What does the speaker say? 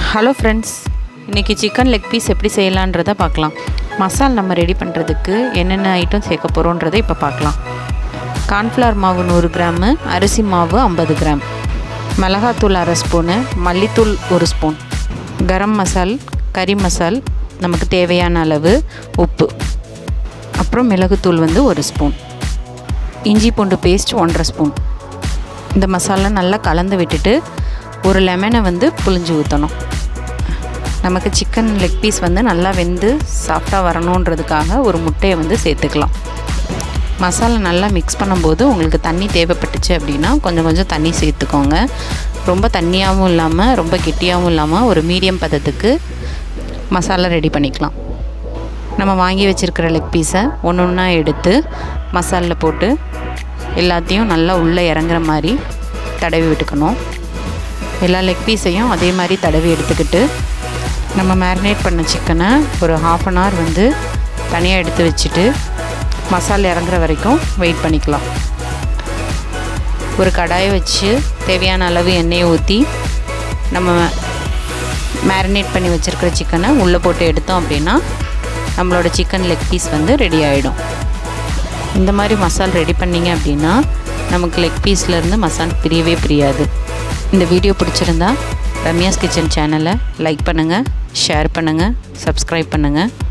hello friends இன்றைக்கி chicken leg piece எப்படி செய்யலான்றதை பார்க்கலாம் மசால் நம்ம ரெடி பண்ணுறதுக்கு என்னென்ன ஐட்டம் சேர்க்க போகிறோன்றதை இப்போ பார்க்கலாம் கார்ன்ஃப்ளவர் மாவு நூறு கிராமு அரிசி மாவு ஐம்பது கிராம் மிளகாத்தூள் அரை ஸ்பூனு மல்லித்தூள் ஒரு ஸ்பூன் கரம் மசால் கறி மசால் நமக்கு தேவையான அளவு உப்பு அப்புறம் மிளகுத்தூள் வந்து ஒரு ஸ்பூன் இஞ்சி பூண்டு பேஸ்ட் ஒன்றரை ஸ்பூன் இந்த மசாலா நல்லா கலந்து விட்டுட்டு ஒரு லெமனை வந்து புளிஞ்சு ஊற்றணும் நமக்கு சிக்கன் லெக் பீஸ் வந்து நல்லா வெந்து சாஃப்டாக வரணுன்றதுக்காக ஒரு முட்டையை வந்து சேர்த்துக்கலாம் மசாலா நல்லா மிக்ஸ் பண்ணும்போது உங்களுக்கு தண்ணி தேவைப்பட்டுச்சு அப்படின்னா கொஞ்சம் கொஞ்சம் தண்ணி சேர்த்துக்கோங்க ரொம்ப தண்ணியாகவும் இல்லாமல் ரொம்ப கெட்டியாகவும் இல்லாமல் ஒரு மீடியம் பதத்துக்கு மசாலா ரெடி பண்ணிக்கலாம் நம்ம வாங்கி வச்சுருக்கிற லெக் பீஸை ஒன்று ஒன்றா எடுத்து மசாலில் போட்டு எல்லாத்தையும் நல்லா உள்ளே இறங்குற மாதிரி தடவி விட்டுக்கணும் எல்லா லெக் பீஸையும் அதே மாதிரி தடவி எடுத்துக்கிட்டு நம்ம மேரினேட் பண்ண சிக்கனை ஒரு ஹாஃப் அன் ஹவர் வந்து தனியாக எடுத்து வச்சுட்டு மசாலா இறங்குற வரைக்கும் வெயிட் பண்ணிக்கலாம் ஒரு கடாயை வச்சு தேவையான அளவு எண்ணெயை ஊற்றி நம்ம மேரினேட் பண்ணி வச்சுருக்கிற சிக்கனை உள்ளே போட்டு எடுத்தோம் அப்படின்னா நம்மளோட சிக்கன் லெக் பீஸ் வந்து ரெடி ஆகிடும் இந்த மாதிரி மசால் ரெடி பண்ணிங்க அப்படின்னா நமக்கு லெக் பீஸ்லேருந்து மசால் பிரியவே பிரியாது இந்த வீடியோ பிடிச்சிருந்தா ரம்யாஸ் கிச்சன் சேனலை லைக் பண்ணுங்கள் ஷேர் பண்ணுங்கள் சப்ஸ்கிரைப் பண்ணுங்கள்